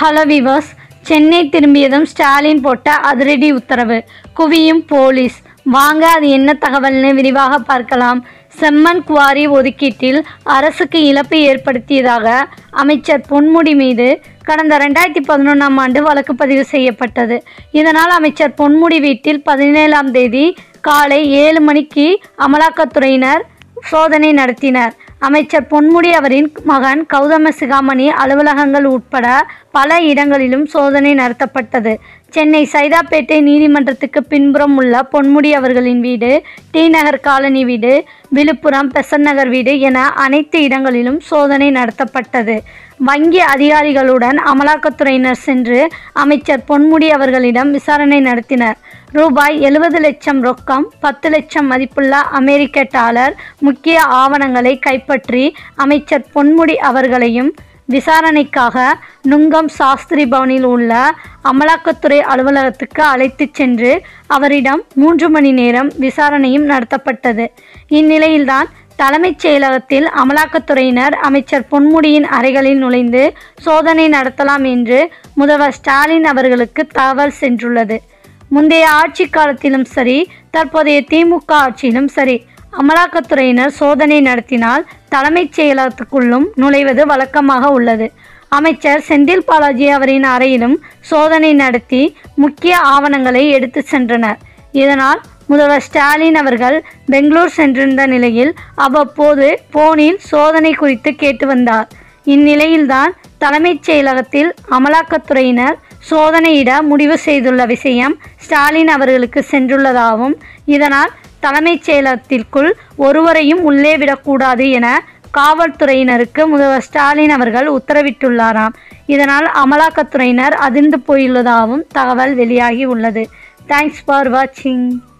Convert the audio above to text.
hello viewers Chennai திரும்பியதும் ஸ்டாலின் போட்ட அதிரடி உத்தரவு குவியும் போலீஸ் வாங்க அது என்ன தகவல்னு விரிவாக பார்க்கலாம் செம்மண் குவாரி ஒதுக்கீட்டில் அரசுக்கு இழப்பு ஏற்படுத்தியதாக அமைச்சர் பொன்முடி மீது கடந்த ரெண்டாயிரத்தி பதினொன்றாம் ஆண்டு வழக்கு பதிவு செய்யப்பட்டது இதனால் அமைச்சர் பொன்முடி வீட்டில் பதினேழாம் தேதி காலை ஏழு மணிக்கு அமலாக்கத்துறையினர் சோதனை நடத்தினர் அமைச்சர் பொன்முடி அவரின் மகன் கௌதம சிகாமணி அலுவலகங்கள் உட்பட பல இடங்களிலும் சோதனை நடத்தப்பட்டது சென்னை சைதாப்பேட்டை நீதிமன்றத்துக்கு பின்புறம் உள்ள பொன்முடி அவர்களின் வீடு டி நகர் காலனி வீடு விழுப்புரம் பெசன் நகர் வீடு என அனைத்து இடங்களிலும் சோதனை நடத்தப்பட்டது வங்கி அதிகாரிகளுடன் அமலாக்கத்துறையினர் சென்று அமைச்சர் பொன்முடி அவர்களிடம் விசாரணை நடத்தினர் ரூபாய் எழுபது லட்சம் ரொக்கம் பத்து லட்சம் மதிப்புள்ள அமெரிக்க டாலர் முக்கிய ஆவணங்களை கைப்பற்றி அமைச்சர் பொன்முடி அவர்களையும் விசாரணைக்காக நுங்கம் சாஸ்திரி பவனில் உள்ள அமலாக்கத்துறை அலுவலகத்துக்கு அழைத்துச் சென்று அவரிடம் மூன்று மணி நேரம் விசாரணையும் நடத்தப்பட்டது இந்நிலையில்தான் தலைமைச் செயலகத்தில் அமலாக்கத்துறையினர் அமைச்சர் பொன்முடியின் அறைகளில் நுழைந்து சோதனை நடத்தலாம் என்று முதல்வர் ஸ்டாலின் அவர்களுக்கு தகவல் சென்றுள்ளது முந்தைய ஆட்சி காலத்திலும் சரி தற்போதைய திமுக ஆட்சியிலும் சரி அமலாக்கத்துறையினர் சோதனை நடத்தினால் தலைமைச் செயலகத்துக்குள்ளும் நுழைவது வழக்கமாக உள்ளது அமைச்சர் செந்தில் பாலாஜி அவரின் அறையிலும் சோதனை நடத்தி முக்கிய ஆவணங்களை எடுத்து சென்றனர் இதனால் முதல்வர் ஸ்டாலின் அவர்கள் பெங்களூர் சென்றிருந்த நிலையில் அவ்வப்போது போனில் சோதனை குறித்து கேட்டு வந்தார் இந்நிலையில்தான் தலைமைச் செயலகத்தில் அமலாக்கத்துறையினர் சோதனையிட முடிவு செய்துள்ள விஷயம் ஸ்டாலின் அவர்களுக்கு சென்றுள்ளதாகவும் இதனால் தலைமைச் செயலகத்திற்குள் ஒருவரையும் உள்ளே விடக்கூடாது என காவல்துறையினருக்கு முதல்வர் ஸ்டாலின் அவர்கள் உத்தரவிட்டுள்ளாராம் இதனால் அமலாக்கத்துறையினர் அதிர்ந்து போயுள்ளதாகவும் தகவல் வெளியாகி உள்ளது தேங்க்ஸ் ஃபார் வாட்சிங்